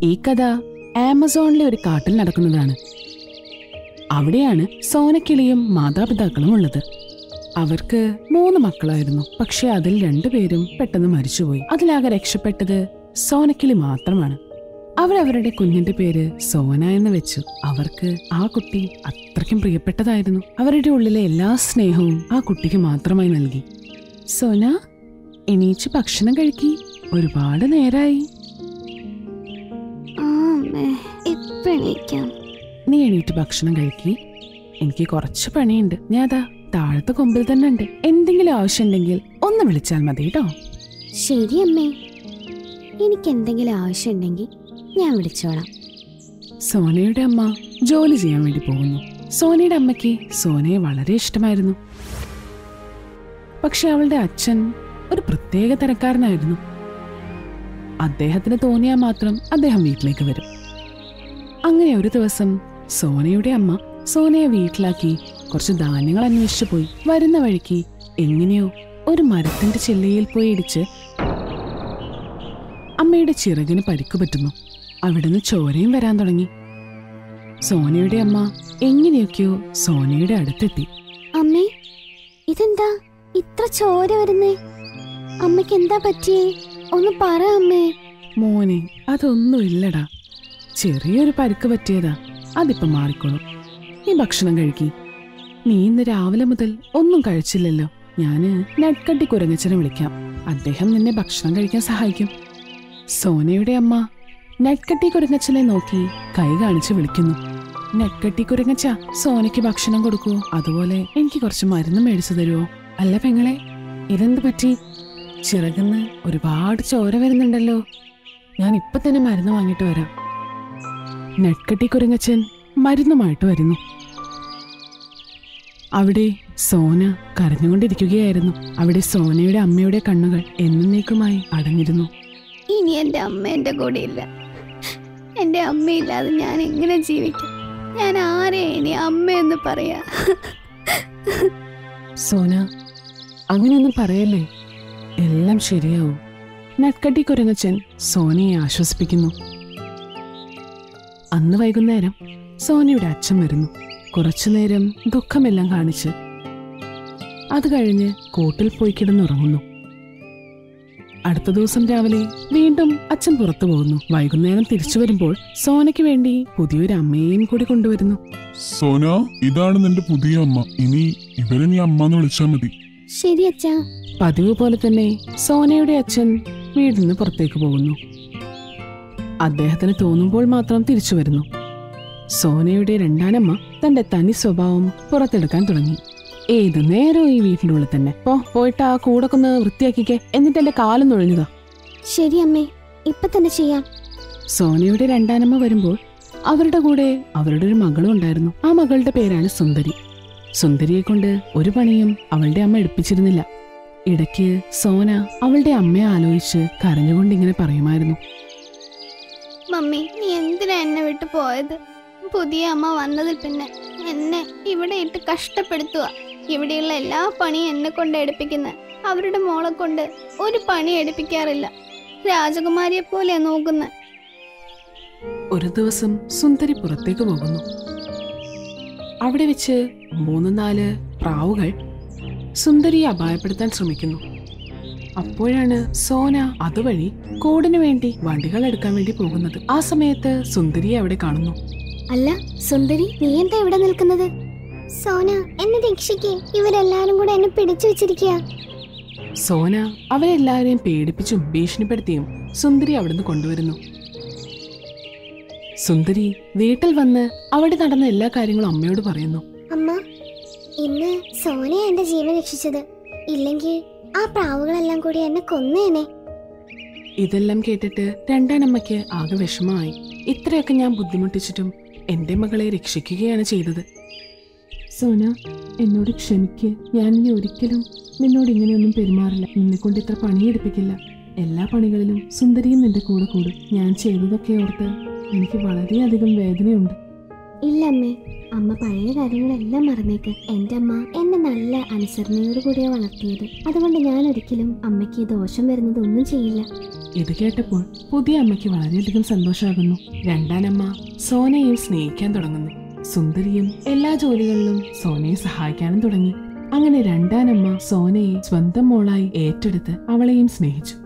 ഈ കഥ ആമസോണിലെ ഒരു കാട്ടിൽ നടക്കുന്നതാണ് അവിടെയാണ് സോനക്കിളിയും മാതാപിതാക്കളും ഉള്ളത് അവർക്ക് മൂന്ന് മക്കളായിരുന്നു പക്ഷെ അതിൽ രണ്ടുപേരും പെട്ടെന്ന് മരിച്ചുപോയി അതിലാകെ രക്ഷപ്പെട്ടത് സോനക്കിളി മാത്രമാണ് അവരവരുടെ കുഞ്ഞിന്റെ പേര് സോന എന്ന് വെച്ചു അവർക്ക് ആ കുട്ടി അത്രയ്ക്കും പ്രിയപ്പെട്ടതായിരുന്നു അവരുടെ ഉള്ളിലെ എല്ലാ സ്നേഹവും ആ കുട്ടിക്ക് മാത്രമായി നൽകി സോന എണീച്ച് ഭക്ഷണം കഴിക്കി ഒരുപാട് നേരായി ആ അമ്മേ ഇപ്പൊ എണീക്കാം നീ എണീറ്റ് ഭക്ഷണം കഴിക്കി എനിക്ക് കുറച്ച് പണിയുണ്ട് ഞാൻ അതാ താഴത്തെ കൊമ്പിൽ തന്നെ ഉണ്ട് എന്തെങ്കിലും ആവശ്യമുണ്ടെങ്കിൽ ഒന്ന് വിളിച്ചാൽ മതി കേട്ടോ ശരി അമ്മേ എനിക്ക് എന്തെങ്കിലും ആവശ്യമുണ്ടെങ്കിൽ ഞാൻ വിളിച്ചോളാം സോനയുടെ അമ്മ ജോലി ചെയ്യാൻ വേണ്ടി പോകുന്നു സോനയുടെ അമ്മയ്ക്ക് സോനയെ വളരെ ഇഷ്ടമായിരുന്നു പക്ഷെ അവളുടെ അച്ഛൻ ഒരു പ്രത്യേക തരക്കാരനായിരുന്നു അദ്ദേഹത്തിന് തോന്നിയാൽ മാത്രം അദ്ദേഹം വീട്ടിലേക്ക് വരും അങ്ങനെ ഒരു ദിവസം സോനയുടെ അമ്മ സോനയെ വീട്ടിലാക്കി കുറച്ച് ധാന്യങ്ങൾ അന്വേഷിച്ചു പോയി വരുന്ന വഴിക്ക് എങ്ങനെയോ ഒരു മരത്തിന്റെ ചെല്ലയിൽ പോയി ഇടിച്ച് അമ്മയുടെ ചിറകിന് പരിക്കു പറ്റുന്നു അവിടുന്ന് ചോരയും വരാൻ തുടങ്ങി സോനയുടെ അമ്മ എങ്ങനെയൊക്കെയോ സോനയുടെ അടുത്തെത്തി അമ്മേ ഇതെന്താ ഇത്ര ചോര വരുന്നേ അമ്മയ്ക്ക് എന്താ പറ്റിയേ ഒന്ന് പറ അമ്മേ മോനെ അതൊന്നുമില്ലടാ ചെറിയൊരു പരിക്ക് പറ്റിയതാ അതിപ്പം മാറിക്കോളും നീ ഭക്ഷണം കഴിക്കി നീ ഇന്ന് രാവിലെ മുതൽ ഒന്നും കഴിച്ചില്ലല്ലോ ഞാന് നെട്കട്ടി കുരങ്ങച്ചനെ വിളിക്കാം അദ്ദേഹം നിന്നെ ഭക്ഷണം കഴിക്കാൻ സഹായിക്കും സോനയുടെ അമ്മ നെട്കട്ടി കുരങ്ങച്ചനെ നോക്കി കൈ കാണിച്ച് വിളിക്കുന്നു നെട്കട്ടി കുരങ്ങച്ച സോനയ്ക്ക് ഭക്ഷണം കൊടുക്കൂ അതുപോലെ എനിക്ക് കുറച്ച് മരുന്ന് മേടിച്ചു തരുമോ അല്ല പെങ്ങളെ ഇതെന്ത് പറ്റി ചിറകുന്ന് ഒരുപാട് ചോര വരുന്നുണ്ടല്ലോ ഞാൻ ഇപ്പൊ തന്നെ മരുന്ന് വാങ്ങിയിട്ട് വരാം നെട്കട്ടി കുരങ്ങച്ചൻ മരുന്നുമായിട്ട് വരുന്നു അവിടെ സോന കരഞ്ഞുകൊണ്ടിരിക്കുകയായിരുന്നു അവിടെ സോനയുടെ അമ്മയുടെ കണ്ണുകൾ എന്നേക്കുമായി അടഞ്ഞിരുന്നു ഇനി എന്റെ അമ്മ എന്റെ കൂടെ ഇല്ല എന്റെ അമ്മയില്ലാതെ ഞാൻ എങ്ങനെ ജീവിക്കും ഞാൻ ആരെ ഇനി അമ്മയെന്ന് പറയാ സോന അങ്ങനെയൊന്നും പറയല്ലേ എല്ലാം ശരിയാവും നട്കട്ടി കുരങ്ങച്ചൻ സോനയെ ആശ്വസിപ്പിക്കുന്നു അന്ന് വൈകുന്നേരം സോനയുടെ അച്ഛൻ വരുന്നു കുറച്ചുനേരം ദുഃഖമെല്ലാം കാണിച്ച് അത് കഴിഞ്ഞ് കൂട്ടിൽ പോയി കിടന്നുറങ്ങുന്നു അടുത്ത ദിവസം രാവിലെ വീണ്ടും അച്ഛൻ പുറത്തു പോകുന്നു വൈകുന്നേരം തിരിച്ചു വരുമ്പോൾ സോനയ്ക്ക് വേണ്ടി പുതിയൊരു അമ്മയെയും കൂടി കൊണ്ടുവരുന്നു സോന ഇതാണ് നിന്റെ പുതിയ അമ്മ ഇനി ഇവരെ നീ അമ്മ എന്ന് വിളിച്ചാൽ മതി ശരി അച്ഛാ പതിവ് പോലെ തന്നെ സോനയുടെ അച്ഛൻ വീട്ടിൽ നിന്ന് പുറത്തേക്ക് പോകുന്നു അദ്ദേഹത്തിന് തോന്നുമ്പോൾ മാത്രം തിരിച്ചു വരുന്നു സോനയുടെ രണ്ടാനമ്മ തന്റെ തനി സ്വഭാവം പുറത്തെടുക്കാൻ തുടങ്ങി ഏത് നേരം ഈ വീട്ടിന്റെ ഉള്ളിൽ തന്നെ പോ പോയിട്ട് ആ കൂടൊക്കെ ഒന്ന് വൃത്തിയാക്കിക്കേ എന്നിട്ട് എന്റെ കാലം നുഴഞ്ഞതാ ശരി അമ്മേ ഇപ്പൊ തന്നെ ചെയ്യാം സോനയുടെ രണ്ടാനമ്മ വരുമ്പോൾ അവരുടെ കൂടെ അവരുടെ ഒരു മകളും ഉണ്ടായിരുന്നു ആ മകളുടെ പേരാണ് സുന്ദരി സുന്ദരിയെ കൊണ്ട് ഒരു പണിയും അവളുടെ അമ്മ എടുപ്പിച്ചിരുന്നില്ല ഇടയ്ക്ക് സോന അവളുടെ അമ്മയെ ആലോചിച്ച് കരഞ്ഞുകൊണ്ട് ഇങ്ങനെ പറയുമായിരുന്നു മമ്മി നീ എന്തിനാ എന്നെ വിട്ടു പോയത് പുതിയ അമ്മ വന്നതിൽ പിന്നെ എന്നെ ഇവിടെ ഇട്ട് കഷ്ടപ്പെടുത്തുക ഇവിടെയുള്ള എല്ലാ പണിയും എന്നെ കൊണ്ട് എടുപ്പിക്കുന്ന അവരുടെ മോളെ കൊണ്ട് ഒരു പണി എടുപ്പിക്കാറില്ല രാജകുമാരിയെ പോലെ നോക്കുന്ന ഒരു ദിവസം സുന്ദരി പുറത്തേക്ക് പോകുന്നു അവിടെ വെച്ച് മൂന്ന് നാല് പ്രാവുകൾ സുന്ദരിയെ അപായപ്പെടുത്താൻ ശ്രമിക്കുന്നു അപ്പോഴാണ് സോന അതുവഴി കോടിനു വേണ്ടി വണ്ടികൾ എടുക്കാൻ വേണ്ടി പോകുന്നത് ആ സമയത്ത് സുന്ദരിയെ അവിടെ കാണുന്നു അല്ല സുന്ദരി നീ എന്താ ഇവിടെ നിൽക്കുന്നത് സോന എന്നെ രക്ഷിക്കേ ഇവരെല്ലാരും കൂടെ എന്നെ പിടിച്ചു വെച്ചിരിക്കുക സോന അവരെല്ലാവരെയും പേടിപ്പിച്ചും ഭീഷണിപ്പെടുത്തിയും സുന്ദരി അവിടുന്ന് കൊണ്ടുവരുന്നു സുന്ദരി വീട്ടിൽ വന്ന് അവിടെ നടന്ന എല്ലാ കാര്യങ്ങളും അമ്മയോട് പറയുന്നു അമ്മ ഇന്ന് സോനയാ എന്റെ ജീവൻ രക്ഷിച്ചത് ഇല്ലെങ്കിൽ ആ പ്രാവുകളെല്ലാം കൂടി എന്നെ കൊന്നേനെ ഇതെല്ലാം കേട്ടിട്ട് രണ്ടാനമ്മയ്ക്ക് ആകെ വിഷമമായി ഇത്രയൊക്കെ ഞാൻ ബുദ്ധിമുട്ടിച്ചിട്ടും എന്റെ മകളെ രക്ഷിക്കുകയാണ് ചെയ്തത് സോന എന്നോട് ക്ഷമിക്ക് ഞാൻ ഇനി ഒരിക്കലും നിന്നോട് ഇങ്ങനെയൊന്നും പെരുമാറില്ല നിന്നെ കൊണ്ട് ഇത്ര പണിയെടുപ്പിക്കില്ല എല്ലാ പണികളിലും സുന്ദരിയും നിന്റെ കൂടെ കൂടും ഞാൻ ചെയ്തതൊക്കെ ഓർത്ത് എനിക്ക് വളരെയധികം വേദനയുണ്ട് ഇല്ല അമ്മേ അമ്മ പഴയ കാര്യങ്ങളെല്ലാം മറന്നേക്ക് എന്റെ അമ്മ എന്നെ നല്ല അനുസരണയോട് കൂടിയാ വളർത്തിയത് അതുകൊണ്ട് ഞാൻ ഒരിക്കലും അമ്മയ്ക്ക് ദോഷം വരുന്നത് ഒന്നും ചെയ്യില്ല ഇത് കേട്ടപ്പോൾ പുതിയ അമ്മയ്ക്ക് വളരെയധികം സന്തോഷമാകുന്നു രണ്ടാനമ്മ സോനയെയും സ്നേഹിക്കാൻ തുടങ്ങുന്നു സുന്ദരിയും എല്ലാ ജോലികളിലും സോനയെ സഹായിക്കാനും തുടങ്ങി അങ്ങനെ രണ്ടാനമ്മ സോനയെ സ്വന്തം മോളായി ഏറ്റെടുത്ത് അവളെയും സ്നേഹിച്ചു